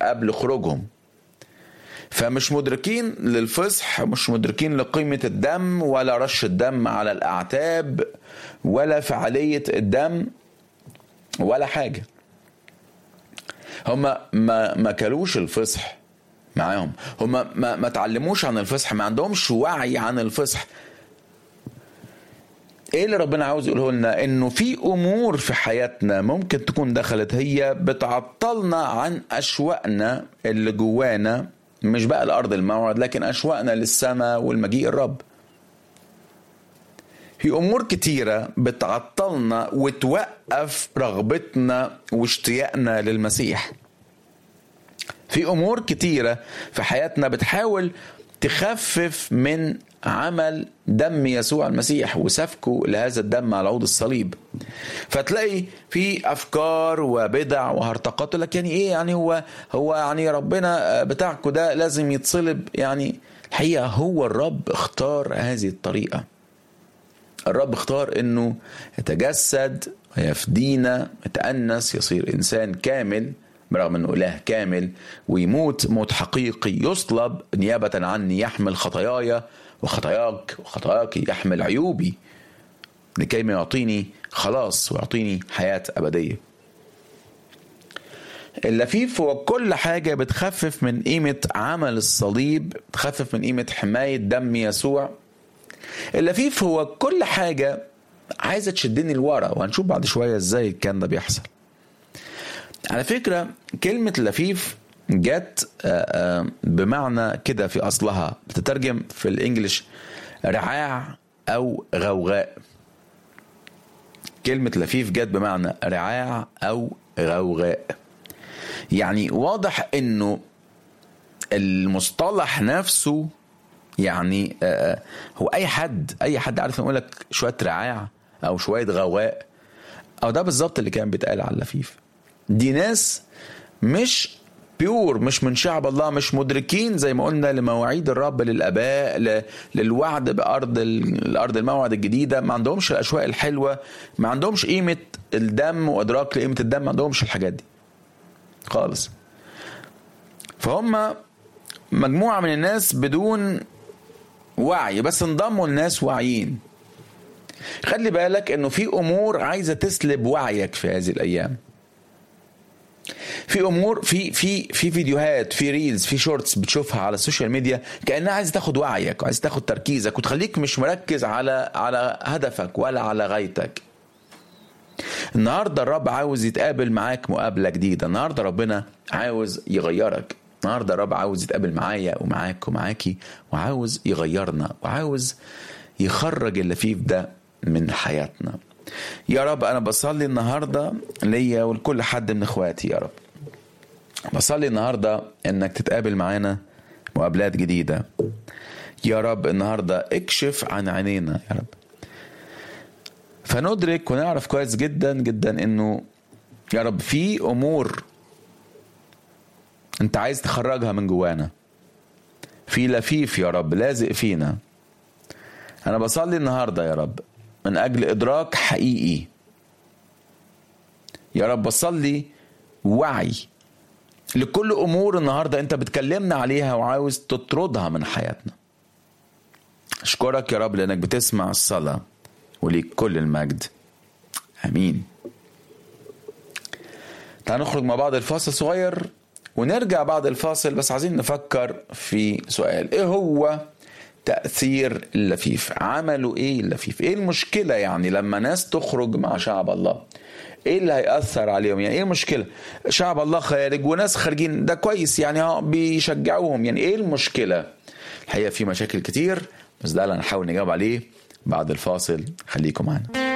قبل خروجهم فمش مدركين للفصح مش مدركين لقيمة الدم ولا رش الدم على الأعتاب ولا فعالية الدم ولا حاجة هما ما ما كلوش الفصح معاهم هما ما ما تعلموش عن الفصح ما عندهمش وعي عن الفصح ايه اللي ربنا عاوز يقوله لنا انه في امور في حياتنا ممكن تكون دخلت هي بتعطلنا عن اشواقنا اللي جوانا مش بقى الارض الموعد لكن اشواقنا للسماء والمجيء الرب في امور كتيره بتعطلنا وتوقف رغبتنا واشتياقنا للمسيح في امور كتيره في حياتنا بتحاول تخفف من عمل دم يسوع المسيح وسفكه لهذا الدم على عود الصليب فتلاقي في افكار وبدع وهرطقات لك يعني ايه يعني هو هو يعني ربنا بتاعكم ده لازم يتصلب يعني الحقيقه هو الرب اختار هذه الطريقه الرب اختار انه يتجسد ويفدينا يتأنس يصير انسان كامل برغم انه اله كامل ويموت موت حقيقي يصلب نيابه عني يحمل خطاياي وخطاياك وخطاياك يحمل عيوبي لكي ما يعطيني خلاص ويعطيني حياه ابديه اللفيف هو كل حاجة بتخفف من قيمة عمل الصليب بتخفف من قيمة حماية دم يسوع اللفيف هو كل حاجة عايزة تشدني لورا وهنشوف بعد شوية ازاي كان ده بيحصل على فكرة كلمة لفيف جت بمعنى كده في أصلها بتترجم في الإنجليش رعاع أو غوغاء كلمة لفيف جت بمعنى رعاع أو غوغاء يعني واضح إنه المصطلح نفسه يعني هو أي حد أي حد عارف يقول لك شوية رعاع أو شوية غوغاء أو ده بالظبط اللي كان بيتقال على اللفيف دي ناس مش بيور مش من شعب الله مش مدركين زي ما قلنا لمواعيد الرب للاباء للوعد بارض الارض الموعد الجديده ما عندهمش الاشواق الحلوه ما عندهمش قيمه الدم وادراك لقيمه الدم ما عندهمش الحاجات دي خالص فهم مجموعه من الناس بدون وعي بس انضموا لناس واعيين خلي بالك انه في امور عايزه تسلب وعيك في هذه الايام في امور في في في فيديوهات في ريلز في شورتس بتشوفها على السوشيال ميديا كانها عايزه تاخد وعيك وعايزه تاخد تركيزك وتخليك مش مركز على على هدفك ولا على غايتك النهارده الرب عاوز يتقابل معاك مقابله جديده النهارده ربنا عاوز يغيرك النهارده الرب عاوز يتقابل معايا ومعاك ومعاكي وعاوز يغيرنا وعاوز يخرج اللفيف ده من حياتنا يا رب انا بصلي النهارده ليا ولكل حد من اخواتي يا رب بصلي النهارده انك تتقابل معانا مقابلات جديده يا رب النهارده اكشف عن عينينا يا رب فندرك ونعرف كويس جدا جدا انه يا رب في امور انت عايز تخرجها من جوانا في لفيف يا رب لازق فينا انا بصلي النهارده يا رب من اجل ادراك حقيقي يا رب بصلي وعي لكل امور النهارده انت بتكلمنا عليها وعاوز تطردها من حياتنا اشكرك يا رب لانك بتسمع الصلاه وليك كل المجد امين تعال نخرج مع بعض الفاصل صغير ونرجع بعد الفاصل بس عايزين نفكر في سؤال ايه هو تأثير اللفيف عملوا ايه اللفيف ايه المشكلة يعني لما ناس تخرج مع شعب الله ايه اللي هيأثر عليهم يعني ايه المشكلة شعب الله خارج وناس خارجين ده كويس يعني بيشجعوهم يعني ايه المشكلة الحقيقة في مشاكل كتير بس ده اللي هنحاول نجاوب عليه بعد الفاصل خليكم معانا